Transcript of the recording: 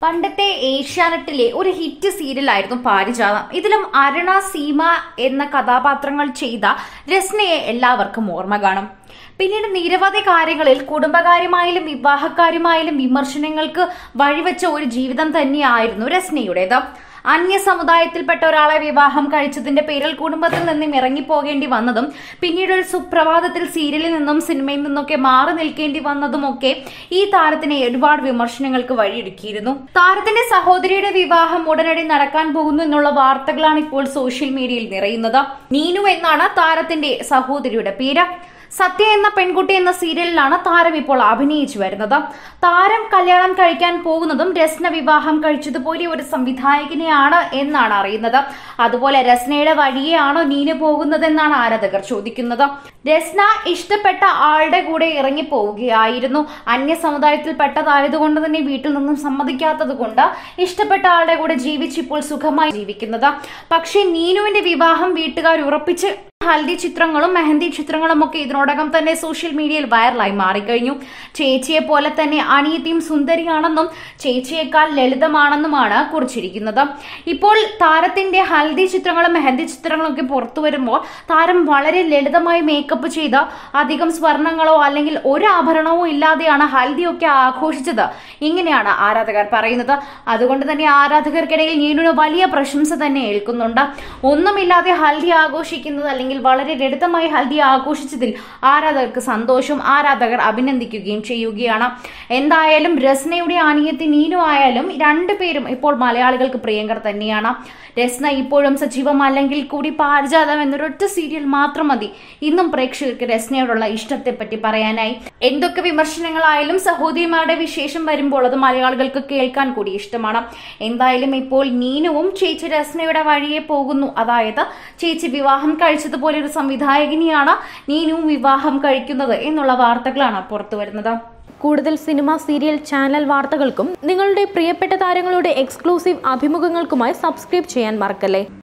പണ്ടത്തെ ഏഷ്യാനെറ്റിലെ ഒരു ഹിറ്റ് സീരിയലായിരുന്നു പാരിജാതം ഇതിലും അരുണ സീമ എന്ന കഥാപാത്രങ്ങൾ ചെയ്ത രസ്നയെ എല്ലാവർക്കും ഓർമ്മ കാണും പിന്നീട് നിരവധി കാര്യങ്ങളിൽ കുടുംബകാര്യമായാലും വിവാഹക്കാര്യമായാലും വിമർശനങ്ങൾക്ക് വഴിവെച്ച ഒരു ജീവിതം തന്നെയായിരുന്നു രസ്നയുടേത് അന്യ സമുദായത്തിൽപ്പെട്ട ഒരാളെ വിവാഹം കഴിച്ചതിന്റെ പേരിൽ കുടുംബത്തിൽ നിന്നും ഇറങ്ങിപ്പോകേണ്ടി വന്നതും പിന്നീട് ഒരു സുപ്രഭാതത്തിൽ സീരിയലിൽ നിന്നും സിനിമയിൽ നിന്നൊക്കെ മാറി നിൽക്കേണ്ടി വന്നതുമൊക്കെ ഈ താരത്തിനെ ഒരുപാട് വിമർശനങ്ങൾക്ക് വഴിയൊരുക്കിയിരുന്നു താരത്തിന്റെ സഹോദരിയുടെ വിവാഹം ഉടനടി നടക്കാൻ പോകുന്നു എന്നുള്ള വാർത്തകളാണ് ഇപ്പോൾ സോഷ്യൽ മീഡിയയിൽ നിറയുന്നത് നീനു എന്നാണ് താരത്തിന്റെ സഹോദരിയുടെ പേര് സത്യ എന്ന പെൺകുട്ടി എന്ന സീരിയലിലാണ് താരം ഇപ്പോൾ അഭിനയിച്ചു വരുന്നത് താരം കല്യാണം കഴിക്കാൻ പോകുന്നതും രസ്ന വിവാഹം കഴിച്ചതുപോലെ ഒരു സംവിധായകനെയാണ് എന്നാണ് അറിയുന്നത് അതുപോലെ രസ്നയുടെ വഴിയെയാണോ നീന് പോകുന്നതെന്നാണ് ആരാധകർ ചോദിക്കുന്നത് രസ്ന ഇഷ്ടപ്പെട്ട ആളുടെ കൂടെ ഇറങ്ങി പോവുകയായിരുന്നു അന്യ സമുദായത്തിൽപ്പെട്ടതായതുകൊണ്ട് തന്നെ വീട്ടിൽ നിന്നും സമ്മതിക്കാത്തത് കൊണ്ട് ഇഷ്ടപ്പെട്ട ആളുടെ കൂടെ ജീവിച്ചിപ്പോൾ സുഖമായി ജീവിക്കുന്നത് പക്ഷേ നീനുവിന്റെ വിവാഹം വീട്ടുകാർ ഉറപ്പിച്ച് ഹൽദി ചിത്രങ്ങളും മെഹന്തി ചിത്രങ്ങളും ഒക്കെ ഇതിനോടകം തന്നെ സോഷ്യൽ മീഡിയയിൽ വൈറലായി മാറിക്കഴിഞ്ഞു ചേച്ചിയെ പോലെ തന്നെ അനിയത്തിയും സുന്ദരിയാണെന്നും ചേച്ചിയേക്കാൾ ലളിതമാണെന്നുമാണ് കുറിച്ചിരിക്കുന്നത് ഇപ്പോൾ താരത്തിന്റെ ഹൽദി ചിത്രങ്ങളും മെഹന്തി ചിത്രങ്ങളും ഒക്കെ പുറത്തു വരുമ്പോൾ താരം വളരെ ലളിതമായി മേക്കപ്പ് ചെയ്ത് അധികം സ്വർണങ്ങളോ അല്ലെങ്കിൽ ഒരു ആഭരണവും ഇല്ലാതെയാണ് ഹൽദിയൊക്കെ ആഘോഷിച്ചത് ഇങ്ങനെയാണ് ആരാധകർ പറയുന്നത് അതുകൊണ്ട് തന്നെ ആരാധകർക്കിടയിൽ നീനുവിന് വലിയ പ്രശംസ തന്നെ ഏൽക്കുന്നുണ്ട് ഒന്നുമില്ലാതെ ഹൽദി ആഘോഷിക്കുന്നത് അല്ലെങ്കിൽ വളരെ ലളിതമായി ഹൽദി ആഘോഷിച്ചതിൽ ആരാധകർക്ക് സന്തോഷം ആരാധകർ അഭിനന്ദിക്കുകയും ചെയ്യുകയാണ് എന്തായാലും രസ്നയുടെ അനിയത്തി നീനു ആയാലും രണ്ടുപേരും ഇപ്പോൾ മലയാളികൾക്ക് പ്രിയങ്കർ തന്നെയാണ് രസ്ന ഇപ്പോഴും സജീവമല്ലെങ്കിൽ കൂടി പാരിജാതം എന്നൊരൊറ്റ സീരിയൽ മാത്രം മതി ഇന്നും പ്രേക്ഷകർക്ക് രസ്നയോടുള്ള ഇഷ്ടത്തെ പറ്റി പറയാനായി എന്തൊക്കെ വിമർശനങ്ങളായാലും സഹോദരിമാരുടെ വിശേഷം വരുമ്പോൾ അത് മലയാളികൾക്ക് കേൾക്കാൻ കൂടി ഇഷ്ടമാണ് എന്തായാലും ഇപ്പോൾ നീനുവും ചേച്ചി രസ്നയുടെ വഴിയെ പോകുന്നു അതായത് ചേച്ചി വിവാഹം കഴിച്ചതുപോലെ ഒരു സംവിധായകനെയാണ് നീനുവും വിവാഹം കഴിക്കുന്നത് എന്നുള്ള വാർത്തകളാണ് പുറത്തു വരുന്നത് കൂടുതൽ സിനിമ സീരിയൽ ചാനൽ വാർത്തകൾക്കും നിങ്ങളുടെ പ്രിയപ്പെട്ട താരങ്ങളുടെ എക്സ്ക്ലൂസീവ് അഭിമുഖങ്ങൾക്കുമായി സബ്സ്ക്രൈബ് ചെയ്യാൻ മറക്കല്ലേ